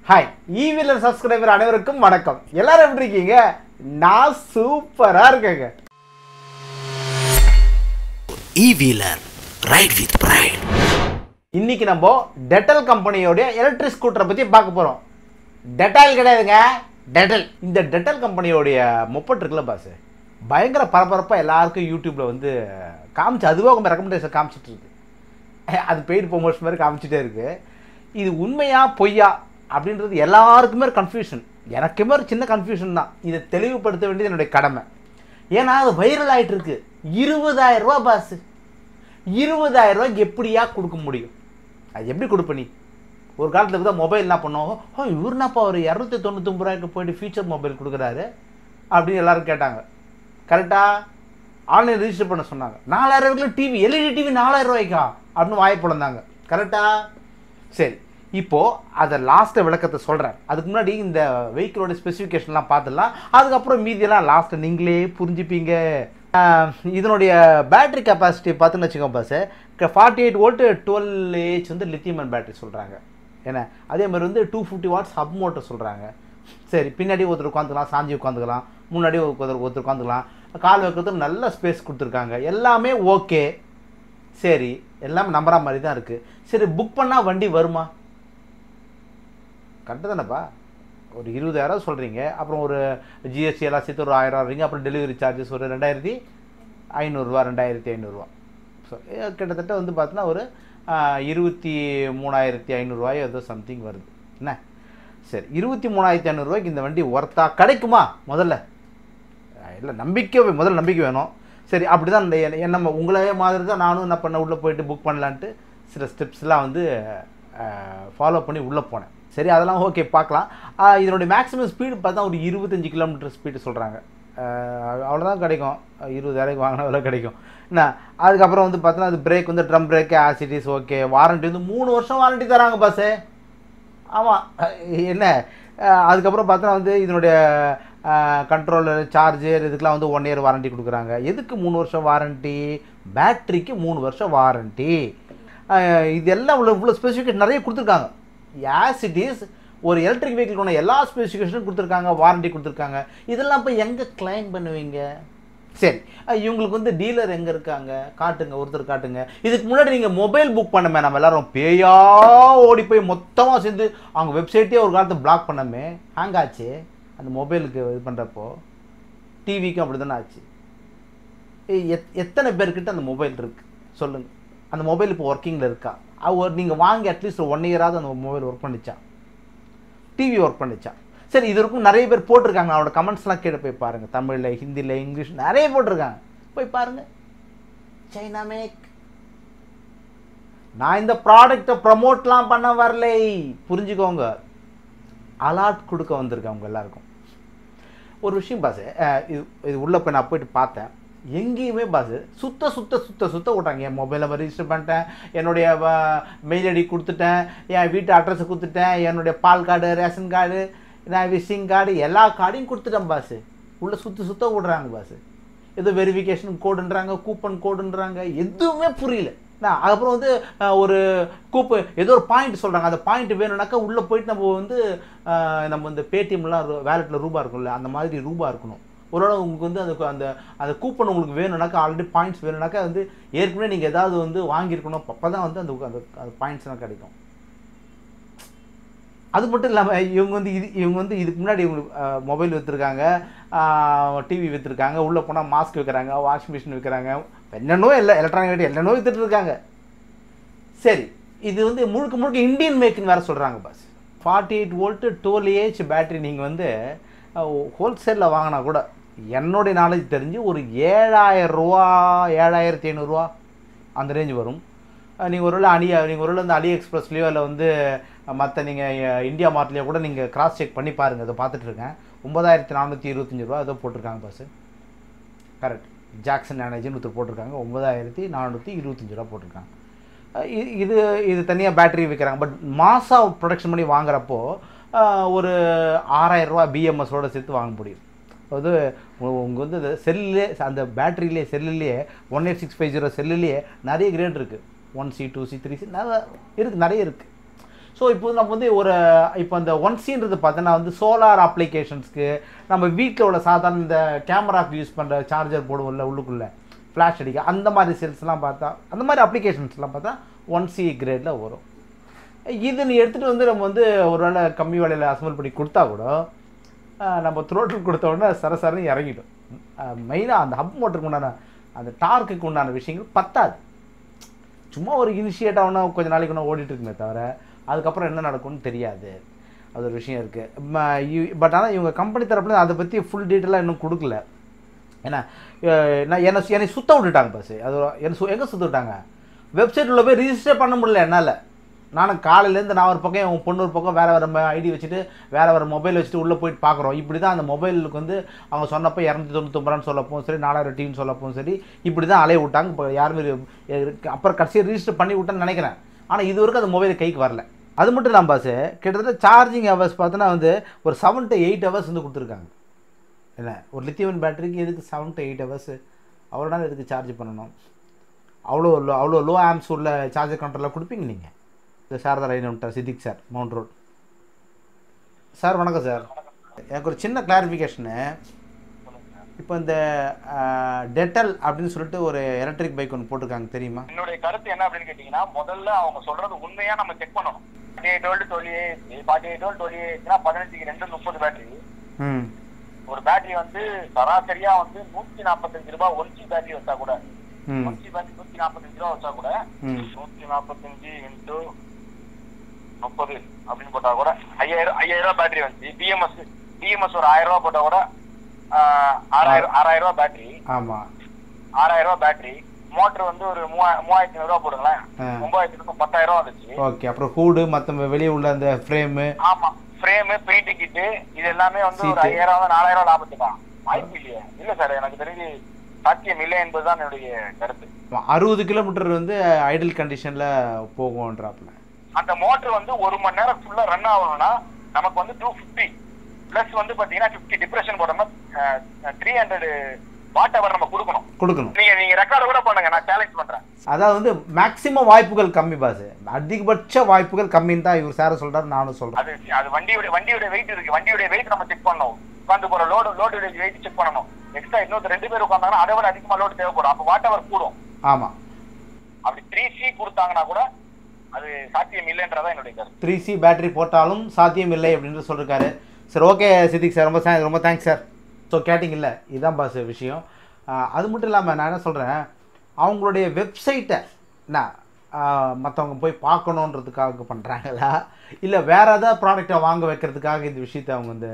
Hi ஈவிலர் subscriber அனைவருக்கும் வணக்கம் எல்லாரும் எப்படி இருக்கீங்க நான் சூப்பரா இருக்கேங்க E-Wheeler. Ride with pride. இன்னைக்கு நம்ம டெட்டல் கம்பெனியோட எலக்ட்ரிக் ஸ்கூட்டரை பத்தி பார்க்க போறோம் டெட்டால் கிடையாதுங்க டெட்டல் இந்த டெட்டல் கம்பெனியோடைய முப்பட்டு இருக்குல்ல பாஸ் பயங்கர பரபரப்பாக எல்லாருக்கும் யூடியூப்ல வந்து காமிச்சு அதுவாக உங்க ரெக்கமெண்டேஷன் காமிச்சிட்டு இருக்கு அது பெய்டு ப்ரொமோஷன் மாதிரி காமிச்சிட்டே இருக்கு இது உண்மையா பொய்யா அப்படின்றது எல்லாருக்குமே ஒரு கன்ஃபியூஷன் எனக்குமே ஒரு சின்ன கன்ஃபியூஷன் தான் இதை தெளிவுபடுத்த வேண்டியது என்னுடைய கடமை ஏன்னா அது வைரல் ஆயிட்டு இருக்கு இருபதாயிரம் ரூபா பாஸ் இருபதாயிரம் ரூபாய்க்கு எப்படியா கொடுக்க முடியும் அது எப்படி கொடுப்ப நீ ஒரு காலத்தில் தான் மொபைல் என்ன பண்ணோம் ஓ இவர் என்னப்பா ஒரு இரநூத்தி தொண்ணூத்தொம்பது ரூபாய்க்கு போயிட்டு ஃபீச்சர் மொபைல் கொடுக்குறாரு அப்படின்னு எல்லாரும் கேட்டாங்க கரெக்டாக ஆன்லைன் ரிஜிஸ்டர் பண்ண சொன்னாங்க நாலாயிரம் ரூபாய்க்கு டிவி எல்இடி டிவி நாலாயிரம் ரூபாய்க்கா அப்படின்னு வாய் பிளந்தாங்க கரெக்டா சரி இப்போ அதை லாஸ்ட்டை விளக்கத்தை சொல்கிறேன் அதுக்கு முன்னாடி இந்த வெஹிக்கிளோட ஸ்பெசிஃபிகேஷன்லாம் பார்த்துடலாம் அதுக்கப்புறம் மீதியெல்லாம் லாஸ்ட்டை நீங்களே புரிஞ்சுப்பீங்க ஆஹ், இதனுடைய பேட்டரி கெப்பாசிட்டி பார்த்துன்னு வச்சுக்கோங்க boss forty eight volt twelve AH வந்து லித்தியம் பேட்டரி சொல்கிறாங்க என்ன அதே மாதிரி வந்து two fifty watts hub motor சொல்கிறாங்க சரி பின்னாடி ஒருத்தர் உட்காந்துக்கலாம் சாஞ்சி உட்காந்துக்கலாம் முன்னாடி ஒருத்தர் ஒருத்தர் உட்காந்துக்கலாம் கால் வைக்கிறதுக்கு நல்ல ஸ்பேஸ் கொடுத்துருக்காங்க எல்லாமே ஓகே சரி எல்லாமே நம்புற மாதிரி தான் இருக்குது சரி புக் பண்ணால் வண்டி வருமா கரெக்டு தானேப்பா ஒரு இருபதாயிரம் சொல்கிறீங்க அப்புறம் ஒரு ஜிஎஸ்டி எல்லாம் சேர்த்து ஒரு ஆயிரம் வரீங்க அப்புறம் டெலிவரி சார்ஜஸ் ஒரு ரெண்டாயிரத்தி ஐநூறுரூவா ரெண்டாயிரத்தி ஐநூறுரூவா ஸோ கிட்டத்தட்ட வந்து பார்த்தீங்கன்னா ஒரு ஆஹ், இருபத்தி மூணாயிரத்தி ஐநூறுரூவாயோ ஏதோ சம்திங் வருது என்ன சரி இருபத்தி மூணாயிரத்தி ஐநூறுரூவாய்க்கு இந்த வண்டி ஒர்த்தா கிடைக்குமா முதல்ல இல்லை நம்பிக்கை வே- முதல்ல நம்பிக்கை வேணும் சரி அப்படி தான் நம்ம உங்களே மாதிரி தான் நானும் என்ன பண்ண உள்ளே போயிட்டு புக் பண்ணலான்ட்டு சில ஸ்டெப்ஸ்லாம் வந்து ஃபாலோ பண்ணி உள்ளே போனேன் சரி அதெல்லாம் ஓகே பார்க்கலாம் ஆஹ் இதனுடைய மேக்ஸிமம் ஸ்பீடு பார்த்தா ஒரு இருபத்தஞ்சி கிலோமீட்டர் ஸ்பீடு சொல்கிறாங்க அவ்வளோதான் கிடைக்கும் இருபதாயிரம் வாங்கினா அவ்வளோ கிடைக்கும் என்ன அதுக்கப்புறம் வந்து பார்த்தோன்னா அது பிரேக் வந்து ட்ரம் பிரேக்கு ஆசிட்டிஸ் ஓகே வாரண்டி வந்து மூணு வருஷம் வாரண்டி தராங்க பாஸே ஆமாம் என்ன அஹ் அதுக்கப்புறம் பார்த்தா வந்து இதனுடைய கண்ட்ரோலர் சார்ஜர் இதுக்கெலாம் வந்து ஒன் இயர் வாரண்டி கொடுக்குறாங்க எதுக்கு மூணு வருஷம் வாரண்டி பேட்ரிக்கு மூணு வருஷம் வாரண்டி இது எல்லாம் இவ்வளோ இவ்வளோ ஸ்பெசிஃபிகேஷன் நிறைய கொடுத்துருக்காங்க ஆஸ் இட் இஸ் ஒரு எலக்ட்ரிக் வெஹிக்கிள்கான எல்லா ஸ்பெசிஃபிகேஷனும் கொடுத்துருக்காங்க வாரண்டி கொடுத்துருக்காங்க இதெல்லாம் போய் எங்கே கிளைம் பண்ணுவீங்க சரி அஹ் இவங்களுக்கு வந்து டீலர் எங்கே இருக்காங்க காட்டுங்க ஒருத்தர் காட்டுங்க இதுக்கு முன்னாடி நீங்கள் மொபைல் புக் பண்ணமே நம்ம எல்லாரும் பேயா ஓடி போய் மொத்தமாக சேர்ந்து அவங்க வெப்சைட்டே ஒரு காலத்தை பிளாக் பண்ணமே ஹேங் ஆச்சு அந்த மொபைலுக்கு இது பண்ணுறப்போ டிவிக்கும் அப்படி தானே ஆச்சு ஏய், எத் எத்தனை பேர்கிட்ட அந்த மொபைல் இருக்கு சொல்லுங்கள் அந்த மொபைல் இப்போ ஒர்க்கிங்கில் இருக்கா அவர் நீங்கள் வாங்கி அட்லீஸ்ட் ஒரு ஒன் இயராவது அந்த மொபைல் ஒர்க் பண்ணிச்சா டிவி ஒர்க் பண்ணிச்சா சரி இது இருக்கும் நிறைய பேர் போட்டிருக்காங்க அவனோட கமெண்ட்ஸ்லாம் கீழே போய் பாருங்கள் தமிழில் ஹிந்தியில் இங்கிலீஷ் நிறைய போட்டிருக்காங்க போய் பாருங்க சைனா மேக் நான் இந்த ப்ராடக்ட்டை ப்ரமோட்லாம் பண்ண வரலை புரிஞ்சுக்கோங்க அலாட் கொடுக்க வந்திருக்கேன் உங்க எல்லாருக்கும் ஒரு விஷயம் பாஸ் இது இது உள்ளே போய் நான் போயிட்டு பார்த்தேன் எங்கேயுமே பாஸ் சுத்த சுத்த சுத்த சுத்த விட்டாங்க என் மொபைல் நம்பர் ரிஜிஸ்டர் பண்ணிட்டேன் என்னுடைய மெயில் ஐடி கொடுத்துட்டேன் என் வீட்டு அட்ரஸ் கொடுத்துட்டேன் என்னுடைய பால் கார்டு ரேஷன் கார்டு நான் விசிங் கார்டு எல்லா கார்டையும் கொடுத்துட்டேன் பாஸ் உள்ளே சுற்றி சுத்த விடுறாங்க பாஸ் ஏதோ வெரிஃபிகேஷன் கோடுன்றாங்க கூப்பன் கோடுன்றாங்க எதுவுமே புரியல நான் அதுக்கப்புறம் வந்து அஹ், ஒரு கூப்பு ஏதோ ஒரு பாயிண்ட் சொல்கிறாங்க அந்த பாயிண்ட் வேணும்னாக்கா உள்ளே போயிட்டு நம்ம வந்து அஹ், நம்ம இந்த பேடிஎம்லாம் வேலெட்டில் ரூபா இருக்கும்ல அந்த மாதிரி ரூபா இருக்கணும் ஒருவேளை உங்களுக்கு வந்து அந்த அந்த அந்த கூப்பன் உங்களுக்கு வேணும்னாக்கா ஆல்ரெடி பாயிண்ட்ஸ் வேணும்னாக்கா வந்து ஏற்கனவே நீங்கள் ஏதாவது வந்து வாங்கியிருக்கணும் அப்போ தான் வந்து அந்த அந்த அந்த பாயிண்ட்ஸ்லாம் கிடைக்கும் அது மட்டும் இல்லாமல் இவங்க வந்து இது இவங்க வந்து இதுக்கு முன்னாடி இவங்க மொபைல் விற்றுருக்காங்க டிவி விற்றுருக்காங்க உள்ளே போனால் மாஸ்க் விற்கிறாங்க வாஷிங் மிஷின் விற்கிறாங்க என்னென்னோ இல்லை எலக்ட்ரானிக் ஐட்டம் என்னென்னோ வித்துட்டு இருக்காங்க சரி இது வந்து முழுக்க முழுக்க இந்தியன் மேக்குன்னு வேறு சொல்கிறாங்க boss forty eight volt twelve AH battery நீங்கள் வந்து ஹோல்சேலில் வாங்கினா கூட என்னுடைய நாலேஜ் தெரிஞ்சு ஒரு ஏழாயிரம் ரூபா ஏழாயிரத்தி ஐநூறுரூவா அந்த ரேஞ்ச் வரும் நீங்கள் ஒருவேளை அலி நீங்கள் ஒருவேளை இந்த அலி எக்ஸ்பிரஸ்லேயோ இல்லை வந்து மற்ற நீங்கள் இந்தியா மார்ட்லேயோ கூட நீங்கள் கிராஸ் செக் பண்ணி பாருங்கள் அதை பார்த்துட்டு இருக்கேன் ஒன்பதாயிரத்தி நானூற்றி இருபத்தஞ்சி ரூபா ஏதோ போட்டிருக்காங்க பாஸ் கரெக்ட் ஜாக்சன் மேனேஜர்னு ஒருத்தர் போட்டிருக்காங்க ஒன்பதாயிரத்தி நானூற்றி இருபத்தஞ்சி ரூபா போட்டிருக்காங்க அஹ் இ- இது இது தனியாக பேட்டரி விற்கிறாங்க பட் மாசா ப்ரொடக்ஷன் பண்ணி வாங்குறப்போ அஹ், ஒரு ஆறாயிரம் ரூபா பிஎம்எஸோட சேர்த்து வாங்க முடியும் அது உங்கள் வந்து இந்த செல்லே அந்த பேட்டரியிலே செல்லுலேயே one eight six five zero செல்லுலேயே நிறைய கிரேட் இருக்குது one C two C three C நிறைய இருக்குது நிறைய இருக்குது ஸோ இப்போ நம்ம வந்து ஒரு இப்போ அந்த ஒன் சீன்றது பார்த்தோன்னா வந்து சோலார் அப்ளிகேஷன்ஸ்க்கு நம்ம வீட்டில் உள்ள சாதாரண இந்த கேமராக்கு யூஸ் பண்ணுற சார்ஜர் போடுவோம்ல உள்ளுக்குள்ளே ஃப்ளாஷ் அடிக்க அந்த மாதிரி செல்ஸ்லாம் பார்த்தா அந்த மாதிரி அப்ளிகேஷன்ஸ்லாம் பார்த்தா ஒன் சி கிரேடில் வரும் இது நீ எடுத்துகிட்டு வந்து நம்ம வந்து ஒரு வேளை கம்மி விலையில் அசம்பிள் பண்ணி கொடுத்தா கூட ஆஹ், நம்ம த்ரோட்டில் கொடுத்த உடனே சரசரன்னு இறங்கிடும் மெயினாக அந்த ஹப் மோட்டருக்கு உண்டான அந்த டார்க்குக்கு உண்டான விஷயங்கள் பத்தாது சும்மா ஒரு இனிஷியேட் ஆகணும் கொஞ்ச நாளைக்கு ஒன்று ஓடிட்டு இருக்குமே தவிர அதுக்கப்புறம் என்ன நடக்கும்னு தெரியாது அது ஒரு விஷயம் இருக்குது பட் ஆனால் இவங்க கம்பெனி தரப்புல அதை பற்றி ஃபுல் டீட்டெயிலாக இன்னும் கொடுக்கல ஏன்னா அஹ், நான் என்னை என்னை சுத்த விட்டுட்டாங்க பஸ் அது ஒரு- என்னை சு எங்கே சுத்த விட்டாங்க வெப்சைட் உள்ள போய் ரிஜிஸ்டர் பண்ண முடியல என்னால் நானும் காலையிலேருந்து நான் ஒரு பக்கம் உன் பொண்ணு ஒரு பக்கம் வேறு வேறு ஐடி வச்சுட்டு வேறு வேறு மொபைல் வச்சுட்டு உள்ளே போயிட்டு பார்க்குறோம் இப்படி தான் அந்த மொபைலுக்கு வந்து அவங்க சொன்னப்போ இரநூத்தி தொண்ணூத்தொம்பது சொல்லப்போம் சரி நாலாயிரம் டீம் சொல்லப்போம் சரி இப்படி தான் அலைய விட்டாங்க இப்போ யாருமே இருக்கு. அப்புறம் கடைசியாக ரிஜிஸ்டர் பண்ணி விட்டேன்னு நினைக்கிறேன் ஆனால் இது வரைக்கும் அந்த மொபைல் கைக்கு வரல அது மட்டும் இல்லாமல் பாஸ் கிட்டத்தட்ட சார்ஜிங் ஹவர்ஸ் பார்த்தோன்னா வந்து ஒரு செவன் டு எயிட் ஹவர்ஸ் வந்து கொடுத்துருக்காங்க என்ன ஒரு லித்தியம் பேட்டரிக்கு எதுக்கு செவன் டு எயிட் ஹவர்ஸ் அவ்வளோ நேரம் எதுக்கு சார்ஜ் பண்ணணும் அவ்வளோ லோ அவ்வளோ லோ ஆம்ஸ் உள்ள சார்ஜர் கண்ட்ரோலாக கொடுப்பீங்க நீங்கள் இந்த சாரதா ரைன் விட்டார் Siddique sir Mount Road sir வணக்கம் சார் எனக்கு ஒரு சின்ன கிளாரிஃபிகேஷனு இப்போ இந்த டெட்டல் அப்படின்னு சொல்லிட்டு ஒரு எலக்ட்ரிக் பைக் ஒன்று போட்டிருக்காங்க தெரியுமா என்னுடைய கருத்து என்ன அப்படின்னு கேட்டீங்கன்னா முதல்ல அவங்க சொல்றது உண்மையா நம்ம செக் பண்ணணும் forty eight volt twenty forty eight volt twenty எயிட்னா பதினஞ்சுக்கு ரெண்டு முப்பது பேட்டரி ம் ஒரு பேட்டரி வந்து சராசரியா வந்து நூத்தி நாற்பத்தஞ்சு ரூபாய் ஒன் ஜி பேட்டரி வச்சா கூட ம் ஒன் ஜி பேட்டரி நூத்தி நாற்பத்தஞ்சு ரூபா வச்சா கூட ம் நூத்தி நாற்பத்தஞ்சு இன்டூ முப்பது அப்படின்னு போட்டா கூட ஐயாயிரம் ஐயாயிரம் ரூபாய் பேட்டரி வந்துச்சு பிஎம்எஸ் பிஎம்எஸ் ஒரு ஆயிரம் ரூபாய் போட்டா கூட ஆஹ், ஆறாயிரம் ஆறாயிரம் ரூபாய் பேட்டரி ஆமாம் ஆறாயிரம் ரூபாய் பேட்டரி மோட்டர் வந்து ஒரு மூவா- மூவாயிரத்தி ஐநூறு ரூபாய் போடுங்களேன் ஆ. ஒன்பதாயிரத்தி ஐநூறு பத்தாயிரம் ரூபாய் வந்துச்சு ஓகே அப்புறம் ஹூடு மற்ற வெளியே உள்ள அந்த ஃப்ரேமு ஆமா ஃப்ரேம் பெயிண்ட் கிட்டு இது எல்லாமே வந்து ஒரு Seat. ஐயாயிரம் வந்து நாலாயிரம் ரூபாய் லாபத்து தான் வாய்ப்பு இல்லையே இல்ல சார் எனக்கு தெரிஞ்சு சாத்தியம் இல்லை என்பதுதான் என்னுடைய கருத்து அறுபது கிலோமீட்டர் வந்து ஐடில் கண்டிஷனில் போகும்ன்றாப்புல அந்த மோட்டர் வந்து ஒரு மணி நேரம் ஃபுல்லா ரன் ஆகணும்னா நமக்கு வந்து டூ ஃபிஃப்டி பிளஸ் வந்து பாத்தீங்கன்னா ஃபிஃப்டி டிப்ரெஷன் போடணும்னா த்ரீ ஹண்ட்ரட் வாட் அவர் நம்ம கொடுக்கணும் கொடுக்கணும் நீங்க நீங்க ரெக்கார்டு கூட பண்ணுங்க நான் சேலஞ்ச் பண்றேன் அதாவது வந்து மேக்ஸிமம் வாய்ப்புகள் கம்மி பாஸ் அதிகபட்ச வாய்ப்புகள் கம்மின்னு தான் இவர் சார் சொல்றாரு நானும் சொல்றேன் அது அது வண்டியோட வண்டியோட வெயிட் இருக்கு வண்டியோட வெயிட் நம்ம செக் பண்ணணும் உட்காந்து போற லோடு லோடு வெயிட் செக் பண்ணணும் எக்ஸ்ட்ரா இன்னொரு ரெண்டு பேர் உட்காந்தாங்கன்னா அதை விட அதிகமா லோடு தேவைப்படும் அப்ப வாட் அவர் கூடும் ஆமாம் அப்படி த்ரீ சி கொடுத்தாங்கன்னா கூட அது சாத்தியம் இல்லைன்றதா என்னுடைய கருத்து த்ரீ சி பேட்டரி போட்டாலும் சாத்தியம் இல்லை அப்படின்னு சொல்லியிருக்காரு சரி ஓகே சித்திக் சார் ரொம்ப thank- ரொம்ப தேங்க்ஸ் சார் ஸோ கேட்டிங்கல்ல இதுதான் பாஸ் விஷயம் ஆஹ் அது மட்டும் இல்லாமல் நான் என்ன சொல்கிறேன் அவங்களுடைய வெப்சைட்டை என்ன மற்றவங்க போய் பார்க்கணுன்றதுக்காக பண்ணுறாங்களா இல்லை வேறு ஏதாவது ப்ராடக்டை வாங்க வைக்கிறதுக்காக இந்த விஷயத்தை அவங்க வந்து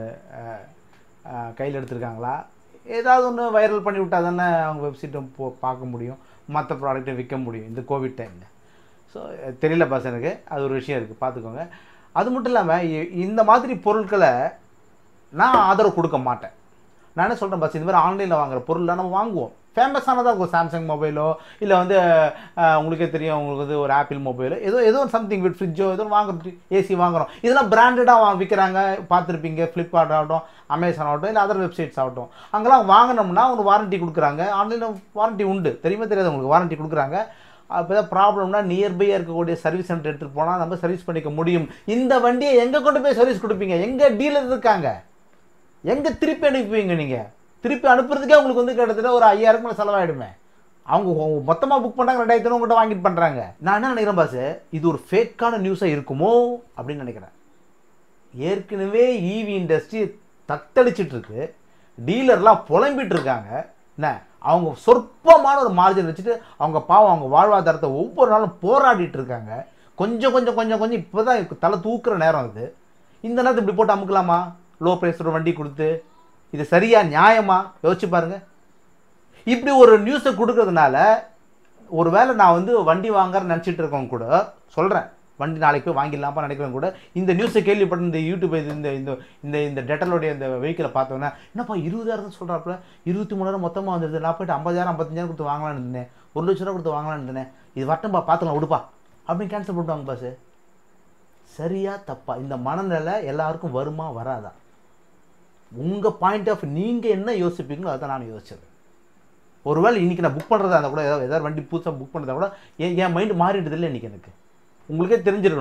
கையில் எடுத்திருக்காங்களா ஏதாவது ஒன்று வைரல் பண்ணி விட்டா தானே அவங்க வெப்சைட்டை போ பார்க்க முடியும் மற்ற ப்ராடக்ட்டை விற்க முடியும் இந்த கோவிட் டைமில் ஸோ தெரியல பாஸ் எனக்கு அது ஒரு விஷயம் இருக்குது பார்த்துக்கோங்க அது மட்டும் இல்லாமல் இந்த மாதிரி பொருட்களை நான் ஆதரவு கொடுக்க மாட்டேன் நான் என்ன சொல்கிறேன் பஸ் இந்த மாதிரி ஆன்லைனில் வாங்குற பொருள்லாம் நம்ம வாங்குவோம் ஃபேமஸானதாக இருக்கும் சாம்சங் மொபைலோ இல்லை வந்து அஹ், உங்களுக்கே தெரியும் உங்களுக்கு வந்து ஒரு ஆப்பிள் மொபைலோ ஏதோ ஏதோ சம்திங் வித் ஃப்ரிட்ஜோ ஏதோ வாங்குறது ஏசி வாங்குறோம் இதெல்லாம் பிராண்டடாக விற்கிறாங்க பார்த்துருப்பீங்க ஃப்ளிப்கார்ட் ஆகட்டும் அமேசான் ஆகட்டும் இல்லை அதர் வெப்சைட்ஸ் ஆகட்டும் அங்கெல்லாம் வாங்கினோம்னா உங்களுக்கு வாரண்டி கொடுக்குறாங்க ஆன்லைனில் வாரண்டி உண்டு தெரியுமா தெரியாது உங்களுக்கு வாரண்டி கொடுக்குறாங்க அப்போ தான் ப்ராப்ளம்னா நியர்பையாக இருக்கக்கூடிய சர்வீஸ் சென்டர் எடுத்துகிட்டு போனால் நம்ம சர்வீஸ் பண்ணிக்க முடியும் இந்த வண்டியை எங்கே கொண்டு போய் சர்வீஸ் கொடுப்பீங்க எங்கே டீலர் இருக்காங்க எங்கே திருப்பி அனுப்புவீங்க நீங்கள் திருப்பி அனுப்புறதுக்கே உங்களுக்கு வந்து கிட்டத்தட்ட ஒரு ஐயாயிரம் மேலே செலவாயிடுமே அவங்க மொத்தமாக புக் பண்ணுறாங்க ரெண்டாயிரத்தி ஐநூறு உங்கள்கிட்ட வாங்கிட்டு பண்ணுறாங்க நான் என்ன நினைக்கிறேன் பாஸ் இது ஒரு ஃபேக்கான நியூஸாக இருக்குமோ அப்படின்னு நினைக்கிறேன் ஏற்கனவே ஈவி இண்டஸ்ட்ரி தத்தளிச்சிட்டு இருக்கு டீலர்லாம் புலம்பிட்டு இருக்காங்க என்ன அவங்க சொற்பமான ஒரு மார்ஜின் வச்சுட்டு அவங்க பாவம் அவங்க வாழ்வாதாரத்தை ஒவ்வொரு நாளும் போராடிட்டு இருக்காங்க கொஞ்சம் கொஞ்சம் கொஞ்சம் கொஞ்சம் இப்போ தான் தலை தூக்குற நேரம் இது இந்த நேரத்தை இப்படி போட்டு அமுக்கலாமா லோ ப்ரைஸோட வண்டி கொடுத்து இது சரியா நியாயமா யோசிச்சு பாருங்க இப்படி ஒரு நியூஸை கொடுக்கறதுனால ஒருவேளை நான் வந்து வண்டி வாங்குறேன்னு நினச்சிட்டு இருக்கவங்க கூட சொல்கிறேன் வண்டி நாளைக்கு போய் வாங்கிடலாம்ப்பா நினைக்கிறவங்க கூட இந்த நியூஸை கேள்விப்பட்டு இந்த யூடியூப் இது இந்த இந்த இந்த இந்த டெட்டலோடைய இந்த வெஹிக்கிளை பார்த்தோன்னே என்னப்பா இருபதாயிரம் சொல்கிறாப்புல இருபத்தி மூணாயிரம் மொத்தமாக வந்துருது நான் போயிட்டு ஐம்பதாயிரம் ஐம்பத்தஞ்சாயிரம் கொடுத்து வாங்கலாம்னு இருந்தேன் ஒரு லட்ச ரூபா கொடுத்து வாங்கலாம்னு இருந்தேன் இது வரட்டும்பா பார்த்துக்கலாம் விடுப்பா அப்படின்னு கேன்சல் பண்ணுவாங்க பாஸ் சரியா தப்பா இந்த மனநிலை எல்லாருக்கும் வருமா வராதா உங்கள் பாயிண்ட் ஆஃப் நீங்கள் என்ன யோசிப்பீங்களோ அதை நான் யோசிச்சிருக்கேன் ஒருவேளை இன்றைக்கி நான் புக் பண்ணுறதா இருந்தால் கூட ஏதாவது ஏதாவது வண்டி புதுசாக புக் பண்ணுறதா கூட என் என் மைண்டு மாறிடுது இல்லை இன்றைக்கி எனக்கு உங்களுக்கே தெரிஞ்சிருக்கணும்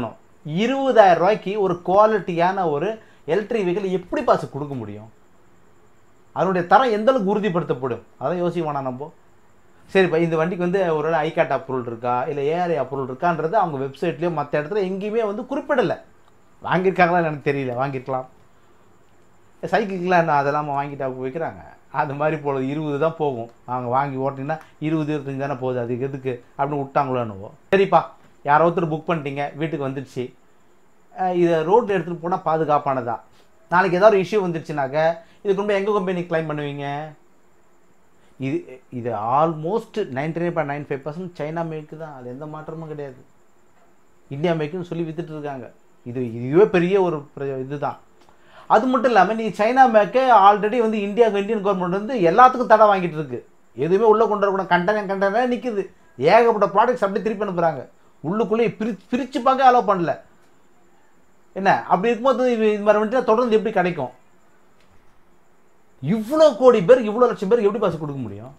இருபதாயிரம் ரூபாய்க்கு ஒரு குவாலிட்டியான ஒரு எலக்ட்ரிக் வெஹிக்கிள் எப்படி பாஸ் கொடுக்க முடியும் அதனுடைய தரம் எந்த அளவுக்கு உறுதிப்படுத்தப்படும் அதை யோசிக்க வேணாம் நம்ம சரிப்பா இந்த வண்டிக்கு வந்து ஒரு ஐகாட் அப்ரூவல் இருக்கா இல்லை ஏஆர்ஐ அப்ரூவல் இருக்கான்றது அவங்க வெப்சைட்லேயோ மற்ற இடத்துல எங்கேயுமே வந்து குறிப்பிடலை வாங்கியிருக்காங்களா எனக்கு தெரியல வாங்கியிருக்கலாம் சைக்கிள்லாம் என்ன அதெல்லாம் வாங்கிட்டா வைக்கிறாங்க அது மாதிரி போல இருபது தான் போகும் அவங்க வாங்கி ஓட்டிங்கன்னா இருபது இருபத்தஞ்சு தானே போகுது அதுக்கு எதுக்கு அப்படின்னு விட்டாங்களோ என்னவோ சரிப்பா யாரோ ஒருத்தர் புக் பண்ணிட்டீங்க வீட்டுக்கு வந்துடுச்சு அஹ் இதை ரோட்டில் எடுத்துகிட்டு போனால் பாதுகாப்பானதா நாளைக்கு ஏதாவது ஒரு இஷ்யூ வந்துருச்சுனாக்க இதுக்கு ரொம்ப எங்கள் கம்பெனி க்ளைம் பண்ணுவீங்க இது இது almost ninety nine point nine five percent China make தான் அது எந்த மாற்றமும் கிடையாது இந்தியா மேக்குன்னு சொல்லி வித்துட்டு இருக்காங்க இது இதுவே பெரிய ஒரு பிர- இதுதான் அது மட்டும் இல்லாமல் நீ சைனா மேக்கே ஆல்ரெடி வந்து இந்தியா இந்தியன் கவர்மெண்ட் வந்து எல்லாத்துக்கும் தடை வாங்கிட்டு இருக்கு எதுவுமே உள்ளே கொண்டு வரக்கூடாது கண்டனம் கண்டனம் நிற்குது ஏகப்பட்ட ப்ராடக்ட்ஸ் அப்படியே திருப்பி அனுப்புகிறாங்க உள்ளுக்குள்ளேயே பிரி பிரித்து பார்க்க அலோவ் பண்ணல என்ன அப்படி இருக்கும்போது இது இது மாதிரி வந்துட்டு தொடர்ந்து எப்படி கிடைக்கும் இவ்வளோ கோடி பேர் இவ்வளோ லட்சம் பேர் எப்படி பாஸ் கொடுக்க முடியும்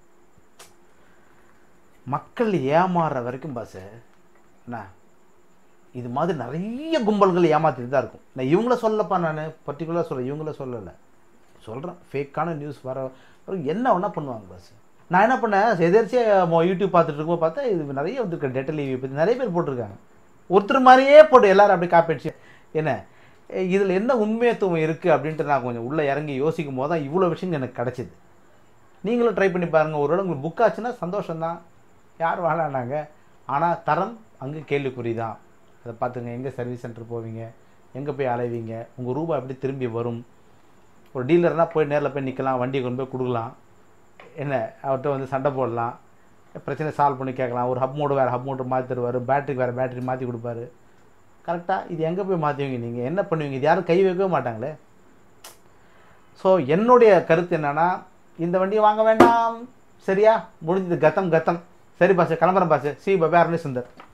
மக்கள் ஏமாறுற வரைக்கும் பாஸ் என்ன இது மாதிரி நிறைய கும்பல்கள் ஏமாத்திட்டு தான் இருக்கும் நான் இவங்கள சொல்லப்பா நான் பர்டிகுலராக சொல்ல இவங்கள சொல்லலை சொல்கிறேன் ஃபேக்கான நியூஸ் வர வர என்ன வேணால் பண்ணுவாங்க பாஸ் நான் என்ன பண்ணேன் எதிர்ச்சியாக யூடியூப் பார்த்துட்டு இருக்கும்போது பார்த்தா இது நிறைய வந்துருக்கு டெட்டல் ஈவி பற்றி நிறைய பேர் போட்டிருக்காங்க ஒருத்தர் மாதிரியே போட்டு எல்லாரும் அப்படி காப்பி அடிச்சு என்ன இதில் என்ன உண்மையத்துவம் இருக்குது அப்படின்ட்டு நான் கொஞ்சம் உள்ளே இறங்கி யோசிக்கும் போது தான் இவ்வளோ விஷயம் எனக்கு கிடச்சிது நீங்களும் ட்ரை பண்ணி பாருங்கள் ஒரு வேளை உங்களுக்கு புக் ஆச்சுன்னா சந்தோஷம்தான் யார் வாழானாங்க ஆனால் தரம் அங்கே கேள்விக்குறி தான் அதை பார்த்துங்க எங்கே சர்வீஸ் சென்டர் போவீங்க எங்கே போய் அலைவீங்க உங்கள் ரூபா எப்படி திரும்பி வரும் ஒரு டீலர்னால் போய் நேரில் போய் நிற்கலாம் வண்டியை கொண்டு போய் கொடுக்கலாம் என்ன அவர்கிட்ட வந்து சண்டை போடலாம் பிரச்சனை சால்வ் பண்ணி கேட்கலாம் ஒரு ஹப் மோடு வேறு ஹப் மோடு மாற்றி தருவார் பேட்டரிக்கு வேறு பேட்டரி மாற்றி கொடுப்பாரு கரெக்டாக இது எங்கே போய் மாற்றுவீங்க நீங்கள் என்ன பண்ணுவீங்க இது யாரும் கை வைக்கவே மாட்டாங்களே ஸோ என்னுடைய கருத்து என்னன்னா இந்த வண்டியை வாங்க வேண்டாம் சரியா முடிஞ்சது கத்தம் கத்தம் சரி பாஸ் கிளம்புறேன் பாஸ் சி பபாரணி சுந்தர்